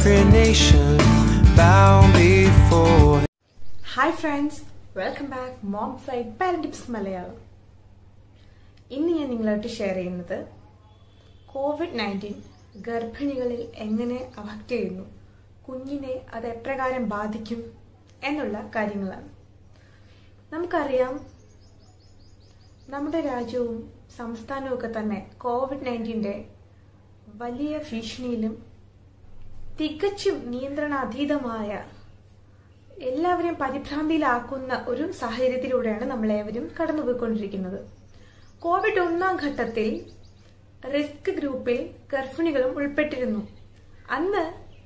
every nation bow before hi friends welcome back mom side parent tips Malayalam ഇന്ന് ഞാൻ നിങ്ങളായിട്ട് share ചെയ്യുന്നത് Covid nineteen ഗർഭിണികളിൽ എങ്ങനെ അഫക്റ്റ് ചെയ്യുന്നു കുഞ്ഞിനെ അത് എപ്രകാരം ബാധിക്കും എന്നുള്ള കാര്യങ്ങളാണ് നമുക്കറിയാം നമ്മുടെ രാജ്യവും സംസ്ഥാനവും ഒക്കെ തന്നെ കോവിഡ് നയൻറ്റീൻ്റെ വലിയ ഭീഷണിയിലും തികച്ചും നിയന്ത്രണാതീതമായ എല്ലാവരെയും പരിഭ്രാന്തിയിലാക്കുന്ന ഒരു സാഹചര്യത്തിലൂടെയാണ് നമ്മളേവരും കടന്നുപോയിക്കൊണ്ടിരിക്കുന്നത് കോവിഡ് ഒന്നാം ഘട്ടത്തിൽ റിസ്ക് ഗ്രൂപ്പിൽ ഗർഭിണികളും ഉൾപ്പെട്ടിരുന്നു അന്ന്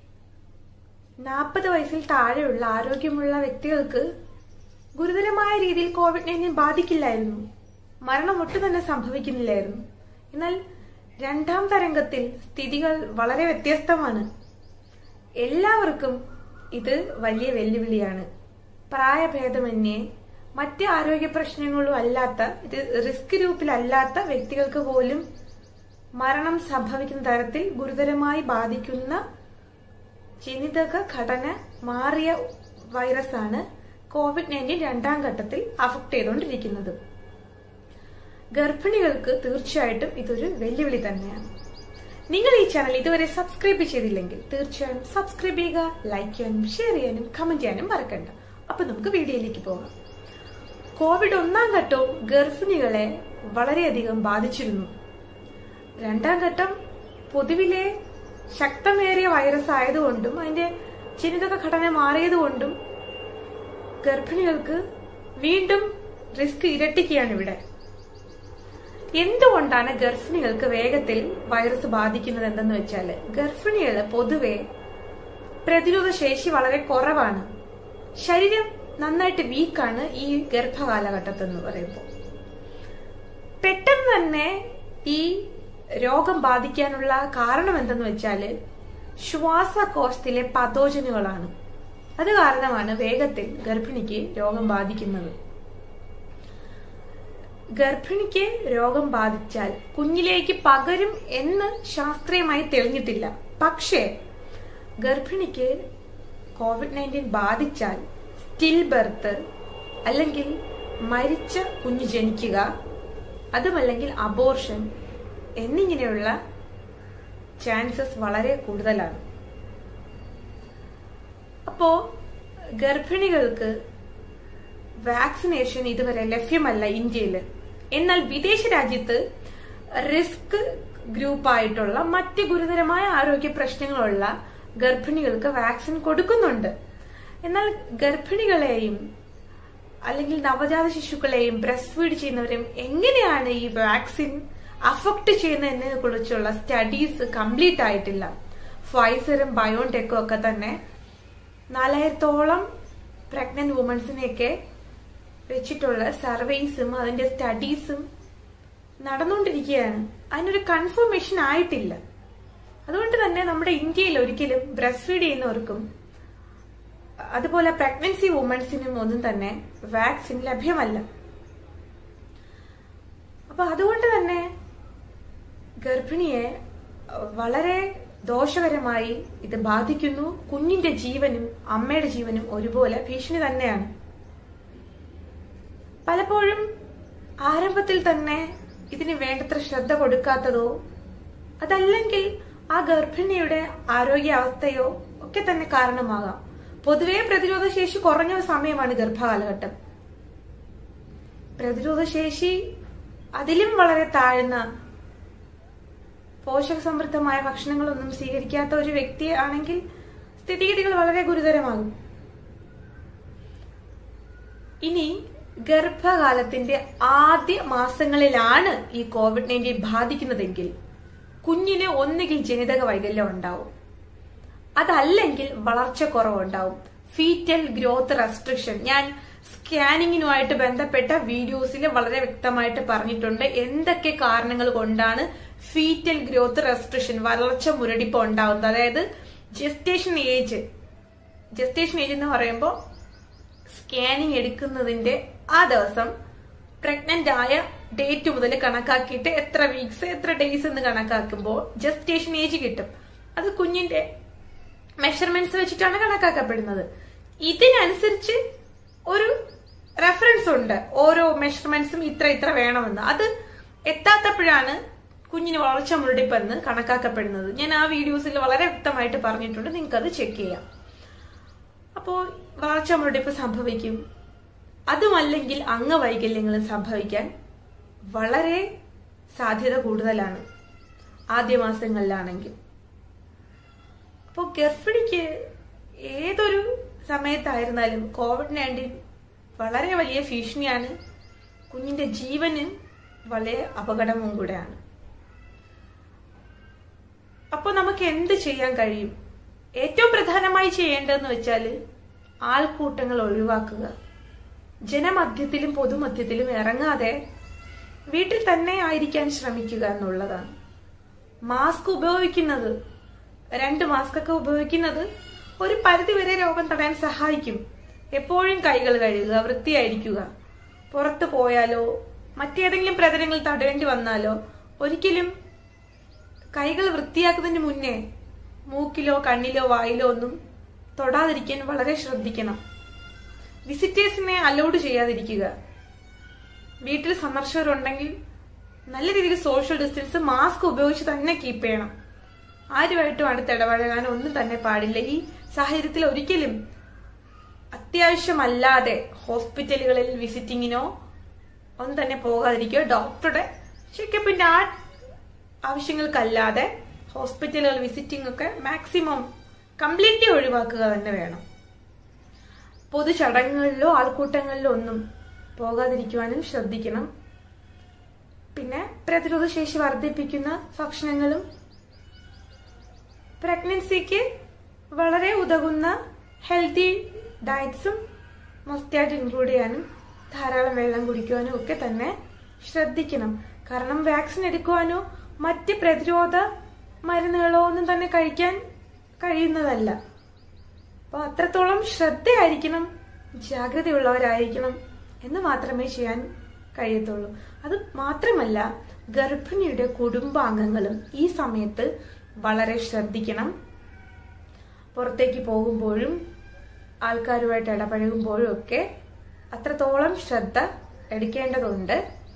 നാൽപ്പത് വയസ്സിൽ താഴെയുള്ള ആരോഗ്യമുള്ള വ്യക്തികൾക്ക് ഗുരുതരമായ രീതിയിൽ കോവിഡ് നയൻറ്റീൻ ബാധിക്കില്ലായിരുന്നു മരണം ഒട്ടും തന്നെ സംഭവിക്കുന്നില്ലായിരുന്നു എന്നാൽ രണ്ടാം തരംഗത്തിൽ സ്ഥിതികൾ വളരെ വ്യത്യസ്തമാണ് എല്ലാവർക്കും ഇത് വലിയ വെല്ലുവിളിയാണ് പ്രായഭേദമന്യേ മറ്റ് ആരോഗ്യ പ്രശ്നങ്ങളും അല്ലാത്ത ഇത് റിസ്ക് ഗ്രൂപ്പിലല്ലാത്ത വ്യക്തികൾക്ക് പോലും മരണം സംഭവിക്കുന്ന തരത്തിൽ ഗുരുതരമായി ബാധിക്കുന്ന ജനിതക ഘടന മാറിയ വൈറസാണ് കോവിഡ് നയൻറ്റീൻ രണ്ടാം ഘട്ടത്തിൽ അഫക്ട് ചെയ്തുകൊണ്ടിരിക്കുന്നത് ഗർഭിണികൾക്ക് തീർച്ചയായിട്ടും ഇതൊരു വെല്ലുവിളി തന്നെയാണ് നിങ്ങൾ ഈ ചാനൽ ഇതുവരെ സബ്സ്ക്രൈബ് ചെയ്തില്ലെങ്കിൽ തീർച്ചയായും സബ്സ്ക്രൈബ് ചെയ്യുക ലൈക്ക് ചെയ്യാനും ഷെയർ ചെയ്യാനും കമന്റ് ചെയ്യാനും മറക്കണ്ട അപ്പൊ നമുക്ക് വീഡിയോയിലേക്ക് പോകാം കോവിഡ് ഒന്നാം ഘട്ടവും ഗർഭിണികളെ വളരെയധികം ബാധിച്ചിരുന്നു രണ്ടാം ഘട്ടം പൊതുവിലെ ശക്തമേറിയ വൈറസ് ആയതുകൊണ്ടും അതിന്റെ ജനിതക ഘടന മാറിയതുകൊണ്ടും ഗർഭിണികൾക്ക് വീണ്ടും റിസ്ക് ഇരട്ടിക്കുകയാണ് ഇവിടെ എന്തുകൊണ്ടാണ് ഗർഭിണികൾക്ക് വേഗത്തിൽ വൈറസ് ബാധിക്കുന്നത് എന്തെന്ന് വെച്ചാല് ഗർഭിണികൾ പൊതുവെ പ്രതിരോധ ശേഷി വളരെ കുറവാണ് ശരീരം നന്നായിട്ട് വീക്കാണ് ഈ ഗർഭകാലഘട്ടത്തിൽ എന്ന് പറയുമ്പോൾ പെട്ടെന്ന് തന്നെ ഈ രോഗം ബാധിക്കാനുള്ള കാരണം എന്തെന്ന് വെച്ചാല് ശ്വാസകോശത്തിലെ പതോജനുകളാണ് അത് കാരണമാണ് വേഗത്തിൽ ഗർഭിണിക്ക് രോഗം ബാധിക്കുന്നത് ഗർഭിണിക്ക് രോഗം ബാധിച്ചാൽ കുഞ്ഞിലേക്ക് പകരും എന്ന് ശാസ്ത്രീയമായി തെളിഞ്ഞിട്ടില്ല പക്ഷേ ഗർഭിണിക്ക് കോവിഡ് നയൻറ്റീൻ ബാധിച്ചാൽ സ്റ്റിൽ ബർത്ത് അല്ലെങ്കിൽ മരിച്ച കുഞ്ഞ് ജനിക്കുക അതുമല്ലെങ്കിൽ അബോർഷൻ എന്നിങ്ങനെയുള്ള ചാൻസസ് വളരെ കൂടുതലാണ് അപ്പോ ഗർഭിണികൾക്ക് വാക്സിനേഷൻ ഇതുവരെ ലഭ്യമല്ല ഇന്ത്യയിൽ എന്നാൽ വിദേശ രാജ്യത്ത് റിസ്ക് ഗ്രൂപ്പായിട്ടുള്ള മറ്റ് ഗുരുതരമായ ആരോഗ്യ പ്രശ്നങ്ങളുള്ള ഗർഭിണികൾക്ക് വാക്സിൻ കൊടുക്കുന്നുണ്ട് എന്നാൽ ഗർഭിണികളെയും അല്ലെങ്കിൽ നവജാത ശിശുക്കളെയും ബ്രസ്റ്റ് ഫീഡ് ചെയ്യുന്നവരെയും എങ്ങനെയാണ് ഈ വാക്സിൻ അഫക്ട് ചെയ്യുന്നതിനെ കുറിച്ചുള്ള സ്റ്റഡീസ് കംപ്ലീറ്റ് ആയിട്ടില്ല ഫൈസറും ബയോടെക്കും ഒക്കെ തന്നെ നാലായിരത്തോളം പ്രഗ്നന്റ് വുമൺസിനെയൊക്കെ വെച്ചിട്ടുള്ള സർവേസും അതിന്റെ സ്റ്റഡീസും നടന്നുകൊണ്ടിരിക്കുകയാണ് അതിനൊരു കൺഫർമേഷൻ ആയിട്ടില്ല അതുകൊണ്ട് തന്നെ നമ്മുടെ ഇന്ത്യയിൽ ഒരിക്കലും ബ്രസ്റ്റ് ഫീഡ് ചെയ്യുന്നവർക്കും അതുപോലെ പ്രഗ്നൻസി വുമൺസിനും ഒന്നും തന്നെ വാക്സിൻ ലഭ്യമല്ല അപ്പൊ അതുകൊണ്ട് തന്നെ ഗർഭിണിയെ വളരെ ദോഷകരമായി ഇത് ബാധിക്കുന്നു കുഞ്ഞിന്റെ ജീവനും അമ്മയുടെ ജീവനും ഒരുപോലെ ഭീഷണി തന്നെയാണ് പലപ്പോഴും ആരംഭത്തിൽ തന്നെ ഇതിന് വേണ്ടത്ര ശ്രദ്ധ കൊടുക്കാത്തതോ അതല്ലെങ്കിൽ ആ ഗർഭിണിയുടെ ആരോഗ്യാവസ്ഥയോ ഒക്കെ തന്നെ കാരണമാകാം പൊതുവെ പ്രതിരോധ ശേഷി കുറഞ്ഞ ഒരു സമയമാണ് ഗർഭകാലഘട്ടം പ്രതിരോധ ശേഷി അതിലും വളരെ താഴ്ന്ന പോഷക സമൃദ്ധമായ ഭക്ഷണങ്ങളൊന്നും സ്വീകരിക്കാത്ത ഒരു വ്യക്തി ആണെങ്കിൽ സ്ഥിതിഗതികൾ വളരെ ഗുരുതരമാകും ഇനി ഗർഭകാലത്തിന്റെ ആദ്യ മാസങ്ങളിലാണ് ഈ കോവിഡ് നയൻറ്റീൻ ബാധിക്കുന്നതെങ്കിൽ കുഞ്ഞിന് ഒന്നുകിൽ ജനിതക വൈകല്യം ഉണ്ടാവും അതല്ലെങ്കിൽ വളർച്ച കുറവുണ്ടാവും ഫീറ്റൽ ഗ്രോത്ത് റെസ്ട്രിക്ഷൻ ഞാൻ സ്കാനിങ്ങിനുമായിട്ട് ബന്ധപ്പെട്ട വീഡിയോസിൽ വളരെ വ്യക്തമായിട്ട് പറഞ്ഞിട്ടുണ്ട് എന്തൊക്കെ കാരണങ്ങൾ കൊണ്ടാണ് ഫീറ്റൽ ഗ്രോത്ത് റെസ്ട്രിക്ഷൻ വളർച്ച മുരടിപ്പ് ഉണ്ടാവുന്നത് അതായത് ജസ്റ്റേഷൻ ഏജ് ജസ്റ്റേഷൻ ഏജ് എന്ന് പറയുമ്പോൾ സ്കാനിങ് എടുക്കുന്നതിന്റെ ആ ദിവസം പ്രഗ്നന്റ് ആയ ഡേറ്റ് മുതൽ കണക്കാക്കിയിട്ട് എത്ര വീക്സ് എത്ര ഡേയ്സ് എന്ന് കണക്കാക്കുമ്പോൾ ജസ്റ്റേഷൻ ഏജ് കിട്ടും അത് കുഞ്ഞിന്റെ മെഷർമെന്റ്സ് വെച്ചിട്ടാണ് കണക്കാക്കപ്പെടുന്നത് ഇതിനനുസരിച്ച് ഒരു റെഫറൻസ് ഉണ്ട് ഓരോ മെഷർമെന്റ്സും ഇത്ര ഇത്ര വേണമെന്ന് അത് എത്താത്തപ്പോഴാണ് കുഞ്ഞിന് വളർച്ച മുരടിപ്പെന്ന് കണക്കാക്കപ്പെടുന്നത് ഞാൻ ആ വീഡിയോസിൽ വളരെ വ്യക്തമായിട്ട് പറഞ്ഞിട്ടുണ്ട് നിങ്ങൾക്ക് അത് ചെക്ക് ചെയ്യാം അപ്പോൾ വളർച്ച മുരടിപ്പ് സംഭവിക്കും അതുമല്ലെങ്കിൽ അംഗവൈകല്യങ്ങളും സംഭവിക്കാൻ വളരെ സാധ്യത കൂടുതലാണ് ആദ്യ മാസങ്ങളിലാണെങ്കിൽ അപ്പോൾ ഗർഭിണിക്ക് ഏതൊരു സമയത്തായിരുന്നാലും കോവിഡ് നയൻറ്റീൻ വളരെ വലിയ ഭീഷണിയാണ് കുഞ്ഞിന്റെ ജീവന് വളരെ അപകടവും കൂടെയാണ് അപ്പോൾ നമുക്ക് എന്ത് ചെയ്യാൻ കഴിയും ഏറ്റവും പ്രധാനമായി ചെയ്യേണ്ടതെന്ന് വെച്ചാൽ ആൾക്കൂട്ടങ്ങൾ ഒഴിവാക്കുക ജനമധ്യത്തിലും പൊതുമധ്യത്തിലും ഇറങ്ങാതെ വീട്ടിൽ തന്നെ ആയിരിക്കാൻ ശ്രമിക്കുക എന്നുള്ളതാണ് മാസ്ക് ഉപയോഗിക്കുന്നത് രണ്ട് മാസ്ക് ഒക്കെ ഉപയോഗിക്കുന്നത് ഒരു പരിധിവരെ രോഗം തടയാൻ സഹായിക്കും എപ്പോഴും കൈകൾ കഴുകുക വൃത്തിയായിരിക്കുക പുറത്തു പോയാലോ മറ്റേതെങ്കിലും പ്രതലങ്ങൾ തടയേണ്ടി വന്നാലോ ഒരിക്കലും കൈകൾ വൃത്തിയാക്കുന്നതിന് മുന്നേ മൂക്കിലോ കണ്ണിലോ വായിലോ ഒന്നും തൊടാതിരിക്കാൻ വളരെ ശ്രദ്ധിക്കണം വിസിറ്റേഴ്സിനെ അലൗഡ് ചെയ്യാതിരിക്കുക വീട്ടിൽ സന്ദർശകരുണ്ടെങ്കിൽ നല്ല രീതിയിൽ സോഷ്യൽ ഡിസ്റ്റൻസ് മാസ്ക് ഉപയോഗിച്ച് തന്നെ കീപ്പ് ചെയ്യണം ആരുമായിട്ടും അടുത്ത് ഇടപഴകാൻ ഒന്നും തന്നെ പാടില്ല ഈ സാഹചര്യത്തിൽ ഒരിക്കലും അത്യാവശ്യമല്ലാതെ ഹോസ്പിറ്റലുകളിൽ വിസിറ്റിങ്ങിനോ ഒന്നും തന്നെ പോകാതിരിക്കുക ഡോക്ടറുടെ ചെക്കപ്പിന്റെ ആ ആവശ്യങ്ങൾക്കല്ലാതെ ഹോസ്പിറ്റലുകൾ വിസിറ്റിംഗ് ഒക്കെ മാക്സിമം കംപ്ലീറ്റ്ലി ഒഴിവാക്കുക തന്നെ വേണം പൊതു ചടങ്ങുകളിലോ ആൾക്കൂട്ടങ്ങളിലോ ഒന്നും പോകാതിരിക്കുവാനും ശ്രദ്ധിക്കണം പിന്നെ പ്രതിരോധ ശേഷി വർദ്ധിപ്പിക്കുന്ന ഭക്ഷണങ്ങളും പ്രഗ്നൻസിക്ക് വളരെ ഉതകുന്ന ഹെൽത്തി ഡയറ്റ്സും മസ്റ്റായിട്ട് ഇൻക്ലൂഡ് ചെയ്യാനും ധാരാളം വെള്ളം കുടിക്കുവാനും ഒക്കെ തന്നെ ശ്രദ്ധിക്കണം കാരണം വാക്സിൻ എടുക്കുവാനോ മറ്റ് പ്രതിരോധ മരുന്നുകളോ ഒന്നും തന്നെ കഴിക്കാൻ കഴിയുന്നതല്ല അപ്പൊ അത്രത്തോളം ശ്രദ്ധയായിരിക്കണം ജാഗ്രതയുള്ളവരായിരിക്കണം എന്ന് മാത്രമേ ചെയ്യാൻ കഴിയത്തുള്ളൂ അത് മാത്രമല്ല ഗർഭിണിയുടെ കുടുംബാംഗങ്ങളും ഈ സമയത്ത് വളരെ ശ്രദ്ധിക്കണം പുറത്തേക്ക് പോകുമ്പോഴും ആൾക്കാരുമായിട്ട് ഇടപഴകുമ്പോഴും ഒക്കെ അത്രത്തോളം ശ്രദ്ധ എടുക്കേണ്ടതുണ്ട്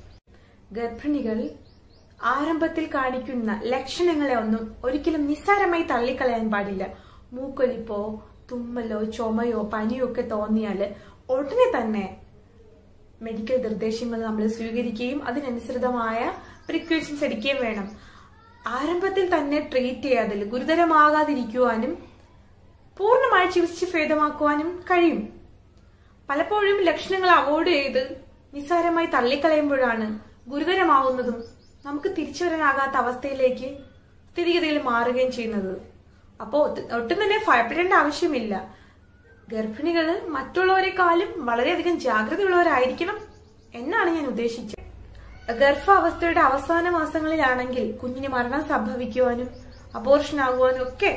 ഗർഭിണികൾ ആരംഭത്തിൽ കാണിക്കുന്ന ലക്ഷണങ്ങളെ ഒന്നും ഒരിക്കലും നിസ്സാരമായി തള്ളിക്കളയാൻ പാടില്ല മൂക്കൊലിപ്പോ തുമ്മലോ ചുമയോ പനിയോ ഒക്കെ തോന്നിയാല് ഉടനെ തന്നെ മെഡിക്കൽ നിർദ്ദേശങ്ങൾ നമ്മൾ സ്വീകരിക്കുകയും അതിനനുസൃതമായ പ്രിക്വേഷൻസ് എടുക്കുകയും വേണം ആരംഭത്തിൽ തന്നെ ട്രീറ്റ് ചെയ്യാതിൽ ഗുരുതരമാകാതിരിക്കുവാനും പൂർണ്ണമായി ചികിത്സിച്ച് ഭേദമാക്കുവാനും കഴിയും പലപ്പോഴും ലക്ഷണങ്ങൾ അവോയ്ഡ് ചെയ്ത് നിസ്സാരമായി തള്ളിക്കളയുമ്പോഴാണ് ഗുരുതരമാവുന്നതും നമുക്ക് തിരിച്ചു വരാനാകാത്ത അവസ്ഥയിലേക്ക് സ്ഥിതിഗതിയിൽ മാറുകയും ചെയ്യുന്നത് അപ്പോ ഒട്ടും തന്നെ ഭയപ്പെടേണ്ട ആവശ്യമില്ല ഗർഭിണികള് മറ്റുള്ളവരെക്കാളും വളരെയധികം ജാഗ്രതയുള്ളവരായിരിക്കണം എന്നാണ് ഞാൻ ഉദ്ദേശിച്ചത് ഗർഭാവസ്ഥയുടെ അവസാന മാസങ്ങളിലാണെങ്കിൽ കുഞ്ഞിന് മരണം സംഭവിക്കുവാനും അബോർഷൻ ആകുവാനും ഒക്കെ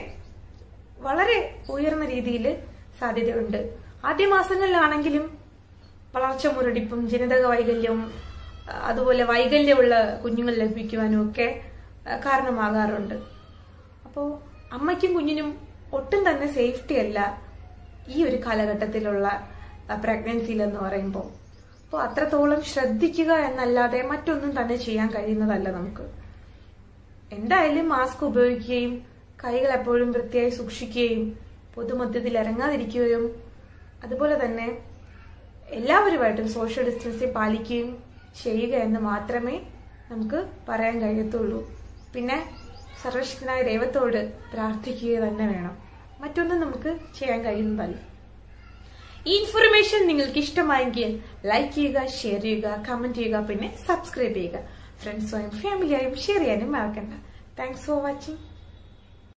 വളരെ ഉയർന്ന രീതിയിൽ സാധ്യതയുണ്ട് ആദ്യ മാസങ്ങളിലാണെങ്കിലും വളർച്ച മുരടിപ്പും ജനിതക വൈകല്യവും അതുപോലെ വൈകല്യമുള്ള കുഞ്ഞുങ്ങൾ ലഭിക്കുവാനും ഒക്കെ കാരണമാകാറുണ്ട് അപ്പോൾ അമ്മയ്ക്കും കുഞ്ഞിനും ഒട്ടും തന്നെ സേഫ്റ്റി അല്ല ഈ ഒരു കാലഘട്ടത്തിലുള്ള പ്രഗ്നൻസിയിൽ എന്ന് പറയുമ്പോൾ അപ്പോൾ അത്രത്തോളം ശ്രദ്ധിക്കുക എന്നല്ലാതെ മറ്റൊന്നും തന്നെ ചെയ്യാൻ കഴിയുന്നതല്ല നമുക്ക് എന്തായാലും മാസ്ക് ഉപയോഗിക്കുകയും കൈകൾ എപ്പോഴും വൃത്തിയായി സൂക്ഷിക്കുകയും പൊതുമധ്യത്തിൽ ഇറങ്ങാതിരിക്കുകയും അതുപോലെ തന്നെ എല്ലാവരുമായിട്ടും സോഷ്യൽ ഡിസ്റ്റൻസിങ് പാലിക്കുകയും ചെയ്യുക എന്ന് മാത്രമേ നമുക്ക് പറയാൻ കഴിയത്തുള്ളൂ പിന്നെ സർവശക്തനായ ദൈവത്തോട് പ്രാർത്ഥിക്കുക തന്നെ വേണം മറ്റൊന്നും നമുക്ക് ചെയ്യാൻ കഴിയുന്നതല്ല ഈ ഇൻഫർമേഷൻ നിങ്ങൾക്ക് ഇഷ്ടമായെങ്കിൽ ലൈക്ക് ചെയ്യുക ഷെയർ ചെയ്യുക കമന്റ് ചെയ്യുക പിന്നെ സബ്സ്ക്രൈബ് ചെയ്യുക ഫ്രണ്ട്സുമായും ഫാമിലിയായും ഷെയർ ചെയ്യാനും മറക്കണ്ട താങ്ക്സ് ഫോർ വാച്ചിങ്